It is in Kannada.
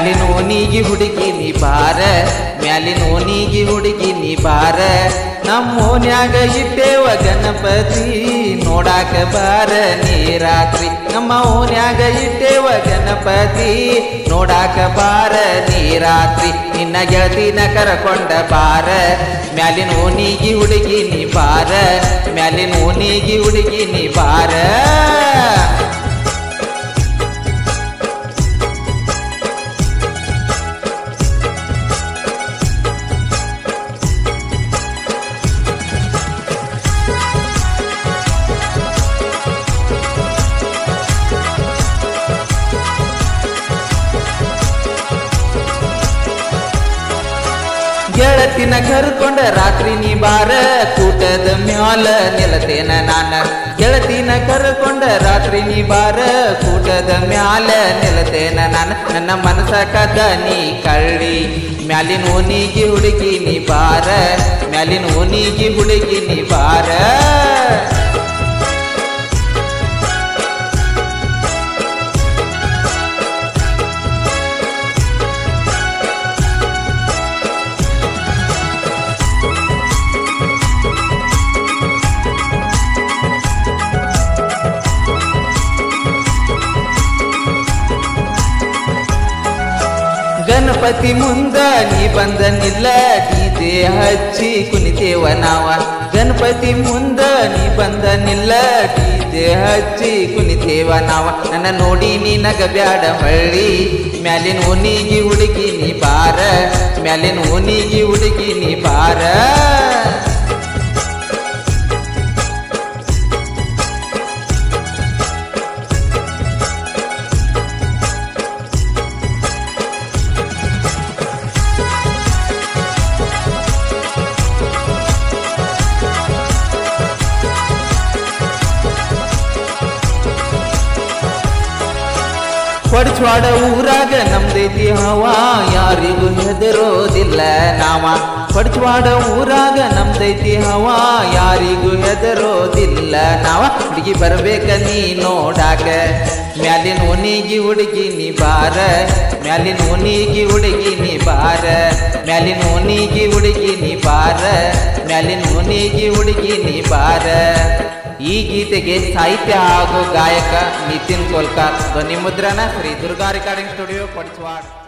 ಮ್ಯಾಲಿನ ಓನಿಗಿ ಹುಡುಗಿ ನೀ ಬಾರ ಮ್ಯಾಲಿನ ಓನಿಗಿ ಹುಡುಗಿ ನೀ ಬಾರ ನಮ್ಮ ಓನ್ಯಾಗ ಇಟ್ಟೇವ ಗಣಪತಿ ನೋಡಾಕ ಬಾರ ನೀ ರಾತ್ರಿ ನಮ್ಮ ಓನ್ಯಾಗ ಇಟ್ಟೇವ ಗಣಪತಿ ನೋಡಾಕ ಬಾರ ನೀ ರಾತ್ರಿ ನಿನ್ನ ಗೆಳತಿನ ಕರಕೊಂಡ ಬಾರ ಮ್ಯಾಲಿನ ಓನಿಗಿ ಹುಡುಗಿ ನೀ ಬಾರ ಮ್ಯಾಲಿನ ಓನಿಗಿ ಹುಡುಗಿ ನೀ ಬಾರ ಗೆಳತಿನ ಕರ್ಕೊಂಡ ರಾತ್ರಿ ನೀ ಬಾರ ಕೂಟದ ಮ್ಯಾಲ ನಿಲತೇನ ನಾನ ಗೆಳತಿನ ಕರ್ಕೊಂಡ ರಾತ್ರಿ ನೀ ಬಾರ ಕೂಟದ ಮ್ಯಾಲ ನಿಲತೇನ ನಾನ ನನ್ನ ಮನಸ ಕದ ನೀ ಕಳ್ಳಿ ಮ್ಯಾಲಿನ ಓನಿಗಿ ಹುಡುಗಿ ನೀ ಬಾರ ಮ್ಯಾಲಿನ ಓನಿಗಿ ಹುಡುಗಿ ನೀ ಬಾರ ಗಣಪತಿ ಮುಂದ ನೀ ಬಂದ ನಿಲ್ಲ ಡಿಜೆ ಹಚ್ಚಿ ಕುಣಿತೇವ ನಾವ ಗಣಪತಿ ಮುಂದ ನೀ ಬಂದ ನಿಲ್ಲ ಡಿಜೆ ಹಚ್ಚಿ ಕುಣಿತೇವ ನಾವ ನನ್ನ ನೋಡಿ ನೀ ನಗ ಬ್ಯಾಡ ಹಳ್ಳಿ ಮ್ಯಾಲಿನ ಓನಿಗಿ ಹುಡುಗಿ ನೀ ಬಾರ ಮ್ಯಾಲಿನ ಓನಿಗಿ ಹುಡುಗಿ ನೀ ಬಾರ ಪಡ್ಚ್ವಾಡ ಊರಾಗ ನಮ್ದೈತಿ ಹವಾ ಯಾರಿಗೂ ಹೆದರೋದಿಲ್ಲ ನಾವ ಪಡ್ಚ್ವಾಡ ಊರಾಗ ನಮ್ದೈತಿ ಹವಾ ಯಾರಿಗೂ ಹೆದರೋದಿಲ್ಲ ನಾವ ಹುಡುಗಿ ಬರ್ಬೇಕ ನೀ ನೋಡಾಕ ಮ್ಯಾಲಿನ ಓನಿಗಿ ಹುಡುಗಿ ನೀ ಬಾರ ಮ್ಯಾಲಿನ ಓನಿಗಿ ಹುಡುಗಿ ನೀ ಬಾರ ಮ್ಯಾಲಿನ ಓನಿಗಿ ಹುಡುಗಿ ನೀ ಬಾರ ಮ್ಯಾಲಿನ ಓನಿಗಿ ಹುಡುಗಿ ನೀ ಬಾರ ಈ ಗೀತೆಗೆ ಸಾಹಿತ್ಯ ಹಾಗೂ ಗಾಯಕ ನಿತಿನ್ ಕೋಲ್ಕಾರ್ ಧ್ವನಿ ಮುದ್ರಣ ಶ್ರೀ ದುರ್ಗಾ ರೆಕಾರ್ಡಿಂಗ್ ಸ್ಟುಡಿಯೋ ಪಡಿಸ್ವಾಡ್